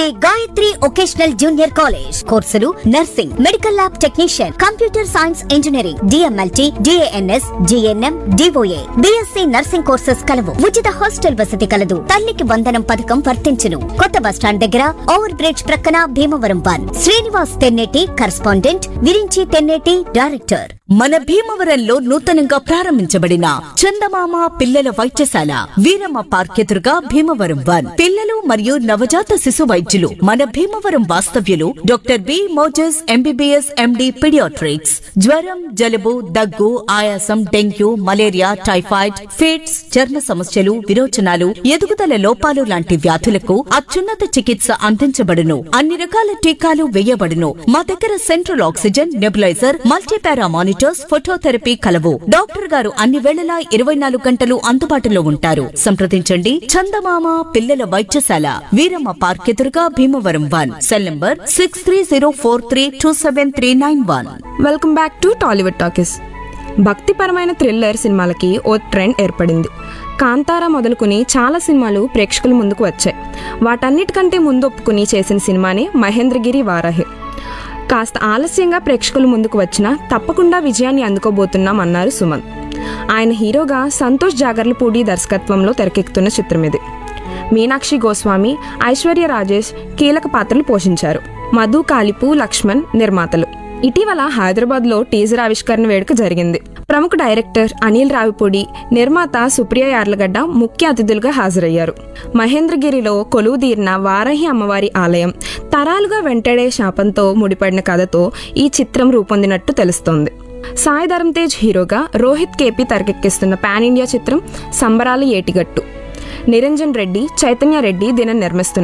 Shri Gayatri vocational junior college కోర్సులు nursing medical lab technician computer science engineering DMLT DNS GNM DOA BSc nursing courses కలవు ఉచిత hostel వసతి కలదు తల్లికి వందనం పథకం వర్తించును కొత్త బస్టాండ్ దగ్గర ఓవర్ బ్రిడ్జ్ ప్రక్కన Bhimavaram one Srinivas Tenneti correspondent Virinchi Tenneti director మన భీమవరంలో నూతనంగా ప్రారంభించబడిన చందమామ పిల్లల వైద్యశాల వీరమ్మ పార్క్ ఎదురుగా భీమవరం వన్ పిల్లలు మరియు నవజాత శిశు వైద్యులు మన భీమవరం వాస్తవ్యులు doctor B Moses MBBS MD paediatrics జ్వరం జలుబు దగ్గు ఆయాసం డెంగ్యూ మలేరియా టైఫాయిడ్ ఫిట్స్ చర్మ సమస్యలు విరోచనాలు ఎదుగుదల లోపాలు లాంటి వ్యాధులకు అత్యున్నత చికిత్స అందించబడును అన్ని రకాల టీకాలు వేయబడును మా దగ్గర central oxygen nebuliser multipara monitors phototherapy కలవు డాక్టర్ గారు అన్ని వేళలా ఇరవై నాలుగు గంటలు అందుబాటులో ఉంటారు సంప్రదించండి చందమామ పిల్లల వైద్యశాల వీరమ్మ పార్క్ ఎదురుగా Bhimavaram one cell number six three zero four three two seven three nine one welcome back to Tollywood talkies భక్తిపరమైన థ్రిల్లర్ సినిమాలకి ఓ ట్రెండ్ ఏర్పడింది కాంతారా మొదలుకుని చాలా సినిమాలు ప్రేక్షకుల ముందుకు వచ్చాయి వాటన్నిటికంటే ముందు ఒప్పుకుని చేసిన సినిమానే మహేంద్రగిరి వారాహి కాస్త ఆలస్యంగా ప్రేక్షకుల ముందుకు వచ్చినా తప్పకుండా విజయాన్ని అందుకోబోతున్నాం అన్నారు సుమన్ ఆయన హీరోగా సంతోష్ జాగర్లపూడి దర్శకత్వంలో తెరకెక్కుతున్న చిత్రం ఇది మీనాక్షి గోస్వామి ఐశ్వర్య రాజేష్ కీలక పాత్రలు పోషించారు మధు కాలిపు లక్ష్మణ్ నిర్మాతలు ఇటీవల హైదరాబాద్లో టీజర్ ఆవిష్కరణ వేడుక జరిగింది ప్రముఖ డైరెక్టర్ అనిల్ రావిపూడి నిర్మాత సుప్రియ యార్లగడ్డ ముఖ్య అతిథులుగా హాజరయ్యారు మహేంద్రగిరిలో కొలువుదీరిన వారాహి అమ్మవారి ఆలయం తరాలుగా వెంటాడే శాపంతో ముడిపడిన కథతో ఈ చిత్రం రూపొందినట్టు తెలుస్తోంది సాయి ధరమ్ తేజ్ హీరోగా రోహిత్ కేపీ తెరకెక్కిస్తున్న పాన్ ఇండియా చిత్రం సంబరాల ఏటిగట్టు నిరంజన్ రెడ్డి చైతన్య రెడ్డి దీనిని నిర్మిస్తున్నారు